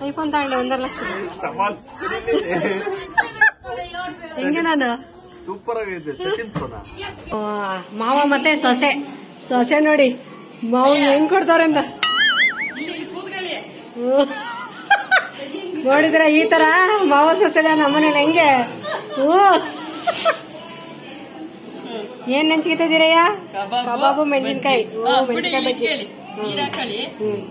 IPhone ತಗೊಂಡೆ ಒಂದರ ಲಕ್ಷ ಹೆಂಗೆ ನಾನು ಸೂಪರ್ ಆಗೈತೆ ಸಚಿನ್ ಫೋನ ಆ, ಮಾವ ಮತ್ತೆ ಸೊಸೆ ಸೊಸೆ ನೋಡಿ ಮಾವ ಹೆಂಗ್ ಕೊಡ್ತಾರ ಅಂತ ನೋಡಿದ್ರ ಈ ತರ ಮಾವ ಸೊಸೆ ನಮ್ಮನೇಲಿ ಹೆಂಗೆ ಹ್ಞೂ ಏನ್ ನೆನ್ಸ್ಕಿತಿದ್ದೀರಯ್ಯ ಕಬಾಬು ಮೆಣಸಿನ್ಕಾಯಿ ಮೆಣಸಿನ್ಕಾಯಿ ಬಜ್ಜಿ ಹ್ಮ್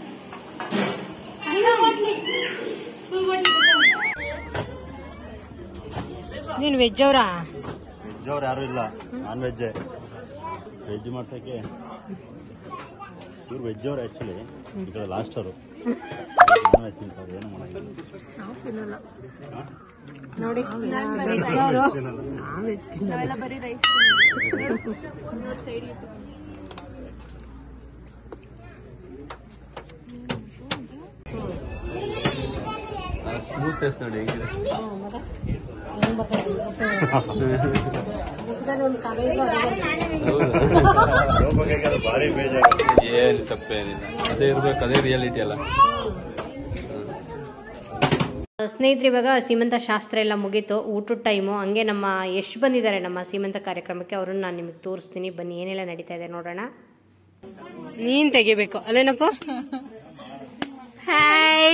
ನೀನ್ ವೆಜ್ ಅವ್ರಾ ವೆಜ್ ಅವ್ರು ಯಾರು ಇಲ್ಲ ನಾನ್ ವೆಜ್ ವೆಜ್ ಮಾಡ್ಸಕ್ಕೆ ಇವ್ರು ವೆಜ್ ಅವ್ರು ಆಕ್ಚುಲಿ ಈ ಕಡೆ ಲಾಸ್ಟ್ ಅವರು ನಾನ್ ವೆಜ್ ತಿಂತಾರೆ ಏನು ಮಾಡಂಗಿಲ್ಲ ನೋಡಿ ವೆಜ್ ಅವರು ಸ್ಮೂತ್ನೆಸ್ ನೋಡಿ ಹೇಗಿದೆ ಒಂದು ಕಲೆ ಇಲ್ಲ ಭಾರಿ ಬೇಜಾರು ಏನು ತಪ್ಪೇನಿಲ್ಲ ಅದೇ ಇರ್ಬೇಕು ಅದೇ ರಿಯಾಲಿಟಿ ಅಲ್ಲ ಸ್ನೇಹಿತರು ಇವಾಗ ಸೀಮಂತ ಶಾಸ್ತ್ರ ಎಲ್ಲ ಮುಗೀತು ಊಟದ ಟೈಮು ಹಂಗೆ ನಮ್ಮ ಎಷ್ಟು ಬಂದಿದ್ದಾರೆ ನಮ್ಮ ಸೀಮಂತ ಕಾರ್ಯಕ್ರಮಕ್ಕೆ ಅವ್ರನ್ನ ನಾನು ನಿಮಗೆ ತೋರಿಸ್ತೀನಿ ಬನ್ನಿ ಏನೆಲ್ಲ ನಡೀತಾ ಇದೆ ನೋಡೋಣ ನೀನ್ ತೆಗಿಬೇಕು ಅಲ್ಲೇನಪ್ಪ ಹಾಯ್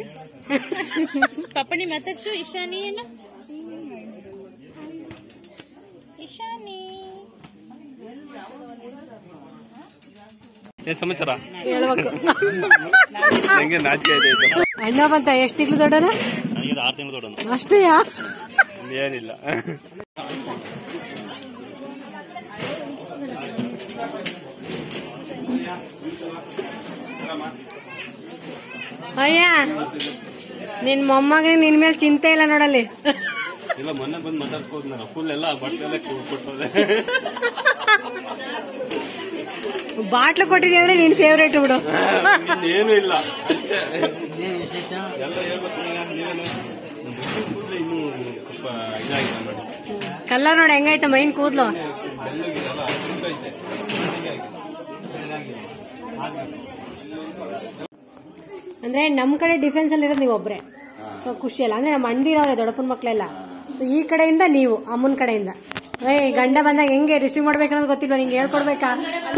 ಪಪ್ಪನಿ ಮಾತಾಡ್ಸು ಇಶಾನಿ ಏನು ಇಶಾನಿ ಏನ್ ಸಮಾಚಾರ ಹೇಳ್ಬೇಕು ನಂಗೆ ನಾಚಿಕೆ ಇದೆ ಇದು. ಅಣ್ಣ ಬಂತ ಎಷ್ಟು ತಿಂಗಳು ದೊಡ್ಡನ ನನಗೆ ಆರು ತಿಂಗಳು ದೊಡ್ಡನು ಅಷ್ಟೇಯಾ ಏನಿಲ್ಲ ಅಯ್ಯ ನಿನ್ ಮೊಮ್ಮಗ ನಿನ್ ಮೇಲೆ ಚಿಂತೆ ಇಲ್ಲ ನೋಡಲ್ಲಿ ಇಲ್ಲ ಮೊನ್ನೆ ಬಂದು ಮಾತಾಡ್ಸ್ಬೋದು ನಾನು ಫುಲ್ ಎಲ್ಲ ಬಟ್ಟೆ ಎಲ್ಲ ಕೊಟ್ಟೋದೆ ಬಾಟ್ಲು ಕೊಟ್ಟಿದ್ದೆ ಅಂದ್ರೆ ನಿನ್ ಫೇವ್ರೇಟ್ ಬಿಡು ಏನು ಇಲ್ಲ ಅಷ್ಟೇ ಎಲ್ಲ ಹೇಳ್ಬೇಕು ನೀವೇನು ಕೂದಲು ಇನ್ನೂ ಸ್ವಲ್ಪ ಇದಾಗಿದೆ ನೋಡಿ ಕಲರ್ ನೋಡಿ ಹೆಂಗೈತೆ ಮೈನ್ ಕೂದ್ಲು ಬೆಳ್ಳಗಿರಲ್ಲ ತುಂಬ ಐತೆ ಅಂದ್ರೆ ನಮ್ ಕಡೆ ಡಿಫೆನ್ಸ್ ಅಲ್ಲಿ ಇರೋದು ನೀವು ಒಬ್ರೆ ಸೊ ಖುಷಿ ಅಲ್ಲ ಅಂದ್ರೆ ನಮ್ಮ ಅಂದಿರವ್ರೆ ದೊಡ್ಡಪ್ಪನ ಮಕ್ಳೆಲ್ಲ ಸೊ ಈ ಕಡೆಯಿಂದ ನೀವು ಅಮ್ಮನ ಕಡೆಯಿಂದ ಏಯ್ ಗಂಡ ಬಂದಾಗ ಹೆಂಗೆ ರಿಸೀವ್ ಮಾಡ್ಬೇಕನ್ನೋದು ಗೊತ್ತಿಲ್ವಾ ನಿಂಗೆ ಹೇಳ್ಕೊಡ್ಬೇಕಾ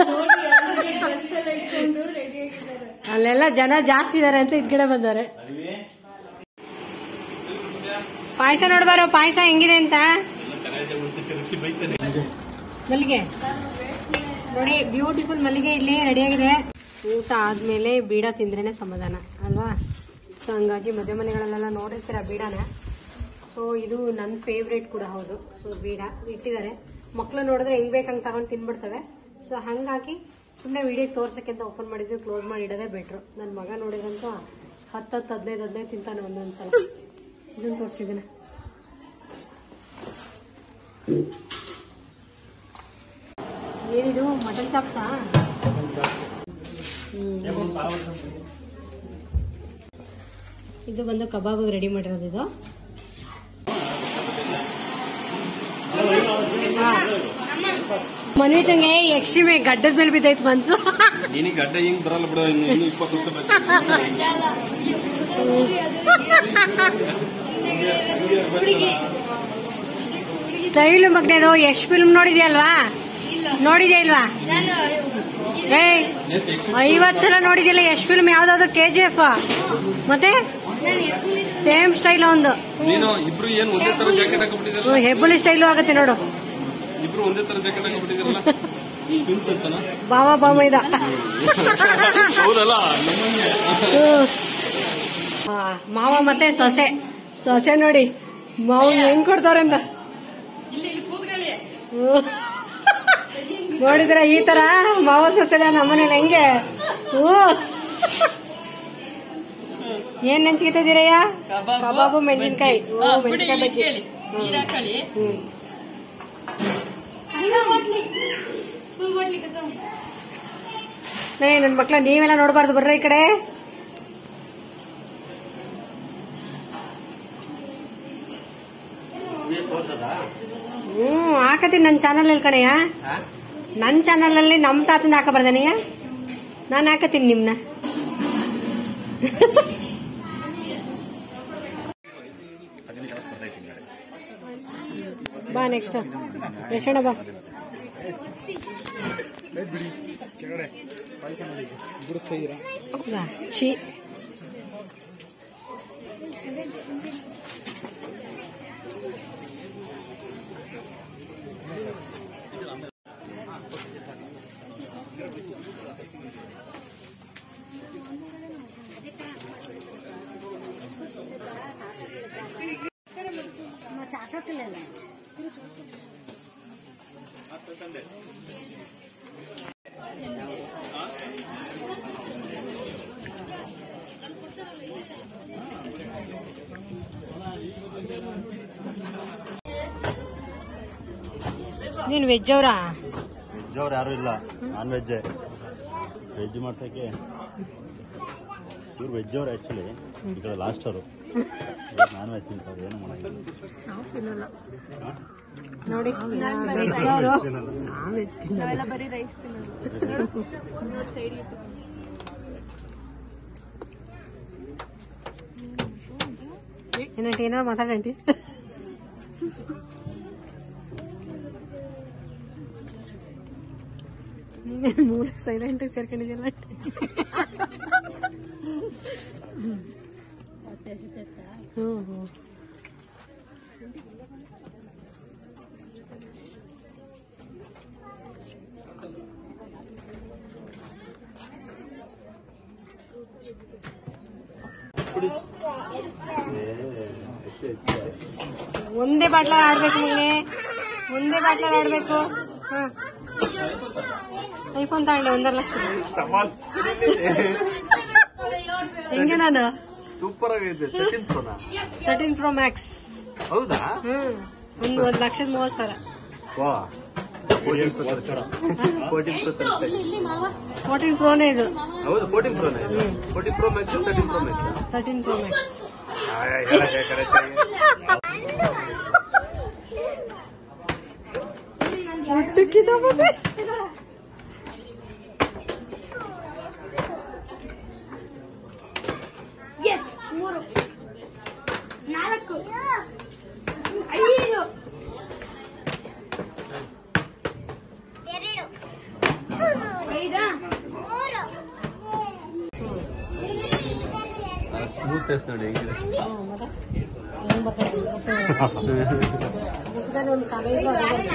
ಅಲ್ಲೆಲ್ಲ ಜನ ಜಾಸ್ತಿ ಇದಾರೆ ಅಂತ ಇದ್ ಕಡೆ ಬಂದವ್ರೆ ಪಾಯಸ ನೋಡ್ಬಾರೋ ಪಾಯಸ ಹೆಂಗಿದೆ ಅಂತ ಮಲ್ಲಿಗೆ ನೋಡಿ ಬ್ಯೂಟಿಫುಲ್ ಮಲ್ಲಿಗೆ ಇಲ್ಲಿ ರೆಡಿಯಾಗಿದೆ ಊಟ ಆದ್ಮೇಲೆ ಬೀಡ ತಿಂದ್ರೇನೆ ಸಮಾಧಾನ ಅಲ್ವಾ ಸೊ ಹಂಗಾಗಿ ಮದುವೆ ಮನೆಗಳಲ್ಲೆಲ್ಲ ನೋಡಿರ್ತೀರ ಬೀಡನ ಸೊ ಇದು ನನ್ನ ಫೇವ್ರೇಟ್ ಕೂಡ ಹೌದು ಸೊ ಬೀಡ ಇಟ್ಟಿದ್ದಾರೆ ಮಕ್ಳು ನೋಡಿದ್ರೆ ಹೆಂಗ್ ಬೇಕಂಗ್ ತಗೊಂಡು ತಿನ್ಬಿಡ್ತವೆ ಸೊ ಹಂಗಾಗಿ ಸುಮ್ಮನೆ ವಿಡಿಯೋಗೆ ತೋರ್ಸಕ್ಕೆ ಅಂತ ಓಪನ್ ಮಾಡಿದ್ವಿ ಕ್ಲೋಸ್ ಮಾಡಿ ಇಡೋದೇ ಬೆಟ್ರು ನನ್ನ ಮಗ ನೋಡಿದ್ರಂತೂ ಹತ್ತತ್ತು ಹದಿನೈದು ಹದಿನೈದು ತಿಂತಾನೆ ಒಂದೊಂದ್ಸಲ ಇದನ್ನು ತೋರಿಸಿದ್ದೀನಿ ಏನಿದು ಮಟನ್ ಚಾಪ್ಸಾ ಇದು ಬಂದು ಕಬಾಬ್ ರೆಡಿ ಮಾಡಿರೋದು ಇದು ಮನೀಜಂಗೆ ಯಕ್ಷಿಮೆ ಗಡ್ಡದ ಮೇಲೆ ಬಿದ್ದೈತ್ ಮನ್ಸು ನೀನು ಗಡ್ಡ ಹಿಂಗ್ ಬರಲ್ಲ ಬಿಡು ಇನ್ನು ಇನ್ನು ಇಪ್ಪತ್ತು ವರ್ಷ ಬೇಕು ಸ್ಟೈಲ್ ಮಗ್ನೇದು ಯಶ್ ಫಿಲ್ಮ್ ನೋಡಿದ್ಯಲ್ವಾ ನೋಡಿದ್ಯಾ ಇಲ್ವಾ ಏಯ್ ಐವತ್ ಸಲ ನೋಡಿದ್ಯಲ್ಲ ಯಶ್ ಫಿಲ್ಮ್ ಯಾವ್ದಾದ್ರು ಕೆ ಜಿ ಎಫ್ ಮತ್ತೆ ಸೇಮ್ ಸ್ಟೈಲ್ ಒಂದು ನೀನು ಇಬ್ರು ಏನ್ ಒಂದೇ ತರ ಜಾಕೆಟ್ ಹಾಕೊಂಡ್ಬಿಟ್ಟಿದ್ರಲ್ಲ ಹೆಬ್ಬುಲಿ ಸ್ಟೈಲು ಆಗತ್ತೆ ನೋಡು ಇಬ್ರು ಒಂದೇ ತರ ಜಾಕೆಟ್ ಹಾಕೊಂಡ್ಬಿಟ್ಟಿದ್ರಲ್ಲ ಟ್ವಿನ್ಸ್ ಅಂತನ ಬಾವ ಬಾವ ಇದ ಹೌದಲ್ಲ ನಿಮ್ಮಂಗೆ ಆ, ಮಾವ ಮತ್ತೆ ಸೊಸೆ ಸೊಸೆ ನೋಡಿ ಮಾವ ಹೆಂಗ್ ಕೊಡ್ತಾರೆ ಅಂತ ಹ್ಮ್. ನೋಡಿದ್ರ ಈ ತರ ಮಾವ ಸೊಸೆ ನಮ್ಮನೇಲಿ ಹೆಂಗೆ ಹ್ಞೂ ಏನ್ ನೆನ್ಸ್ಕಿತಿದ್ದೀರಯ್ಯ ಕಬಾಬು ಮೆಣಸಿನ್ಕಾಯಿ ಮೆಣಸಿನ್ಕಾಯಿ ಬಜ್ಜಿ ಹ್ಮ್ ಏ ನನ್ ಮಕ್ಳ ನೀವೆಲ್ಲ ನೋಡ್ಬಾರ್ದು ಬರ್ರಿ ಈ ಕಡೆ ಹ್ಮ್ ಹಾಕತೀನಿ ನನ್ನ ಚಾನಲ್ ಅಲ್ಲಿ ಕಣಯ್ಯ ನನ್ನ ಚಾನಲ್ ಅಲ್ಲಿ ನಮ್ ತಾತನ ಹಾಕಬಾರ್ದನಯ್ಯ ನಾನು ಹಾಕತೀನಿ ನಿಮ್ನ ನೆಕ್ಸ್ಟ್ ಯಶಣ್ಣ ಬಾ ಹೌದಾ ಛೀ ನೀನು ವೆಜ್ ಅವರಾ ವೆಜ್ ಅವ್ರು ಯಾರೂ ಇಲ್ಲ ನಾನ್ ವೆಜ್ಜೇ ವೆಜ್ ಮಾಡ್ಸೋಕ್ಕೆ ಇವ್ರು ವೆಜ್ ಅವ್ರು ಆ್ಯಕ್ಚುಲಿ ಈ ಕಡೆ ಲಾಸ್ಟ್ ಅವರು ನಾನ್ ವೆಜ್ ತಿಂತಾರೆ ಏನು ಮಾಡೋಂಗಿಲ್ಲ ನೋಡಿ ವೆಜ್ ಅವರು ಏನಂಟಿ ಏನಾರು ಮಾತಾಡಂಟಿ ನೀನೇ ಮೂಲ ಸೈಲೆಂಟ್ ಸೇರ್ಕೊಂಡಿದ್ಯಲ್ಲ ಹ್ಞೂ ಹ್ಞೂ ಒಂದೇ ಬಾಟ್ಲ ಆಡ್ಬೇಕು ಮಗನೇ ಒಂದೇ ಬಾಟ್ಲ ಆಡ್ಬೇಕು ಹಾ ಐಫೋನ್ ತಗೊಂಡೆ ಒಂದರ ಲಕ್ಷ ಹೆಂಗೆ ನಾನು ಸೂಪರ್ ಆಗಿದೆ ಸಚಿನ್ ಪ್ರೋನಾ ತರ್ಟೀನ್ ಪ್ರೋ ಮ್ಯಾಕ್ಸ್ ಹೌದಾ ಹ್ಮ್ ಒಂದು ಒಂದ್ ಲಕ್ಷದ ಮೂವತ್ತು ಸಾವಿರ ವಾ ಗೋಸ್ಕರ ಫೋರ್ಟೀನ್ ಪ್ರೋ ತರಿಸ್ತಾ ಇದ್ದೀನಿ. ಫೋರ್ಟೀನ್ ಪ್ರೋನೇ ಇದು ಹೌದು ಫೋರ್ಟೀನ್ ಪ್ರೋನೇ fourteen pro max thirteen pro max thirteen pro max ಕಿತ್ತೋಗ್ಬಿಟ್ಟೆ ಎಸ್ ಮೂರು ನಾಲ್ಕು ಐದು ಎರಡು ಐದಾ ಮೂರು ಸ್ಮೂತ್ನೆಸ್ ನೋಡಿ ಹೆಂಗಿದೆ ಏನ್ ಬರ್ತದೆ ಮುಖದಲ್ಲಿ ಒಂದು ಕಲೆ ಇಲ್ಲ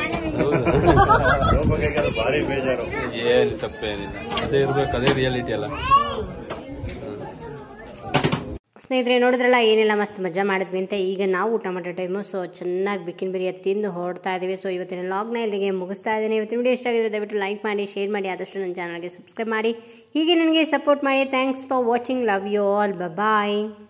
ಹೌದು ಭಾರಿ ಬೇಜಾರು ಏನು ತಪ್ಪೇನಿಲ್ಲ ಅದೇ ಇರ್ಬೇಕು ಅದೇ ರಿಯಾಲಿಟಿ ಅಲ್ಲ ಸ್ನೇಹಿತರೆ ನೋಡಿದ್ರಲ್ಲ ಏನೆಲ್ಲ ಮಸ್ತ್ ಮಜಾ ಮಾಡಿದ್ವಿ ಅಂತ ಈಗ ನಾವು ಊಟ ಮಾಡೋ ಟೈಮು ಸೊ ಚೆನ್ನಾಗಿ ಬಿಕ್ಕಿನ ಬಿರಿಯಾನಿ ತಿಂದು ಹೊರಡ್ತಾ ಇದ್ದೀವಿ ಸೊ ಇವತ್ತಿನ ಲಾಗ್ನ ಇಲ್ಲಿಗೆ ಮುಗಿಸ್ತಾ ಇದ್ದೀನಿ ಇವತ್ತಿನ ವಿಡಿಯೋ ಇಷ್ಟ ಆಗಿದ್ರೆ ದಯವಿಟ್ಟು ಲೈಕ್ ಮಾಡಿ ಶೇರ್ ಮಾಡಿ ಆದಷ್ಟು ನನ್ನ ಚಾನಲ್ಗೆ ಸಬ್ಸ್ಕ್ರೈಬ್ ಮಾಡಿ ಹೀಗೆ ನನಗೆ ಸಪೋರ್ಟ್ ಮಾಡಿ thanks for watching love you all bye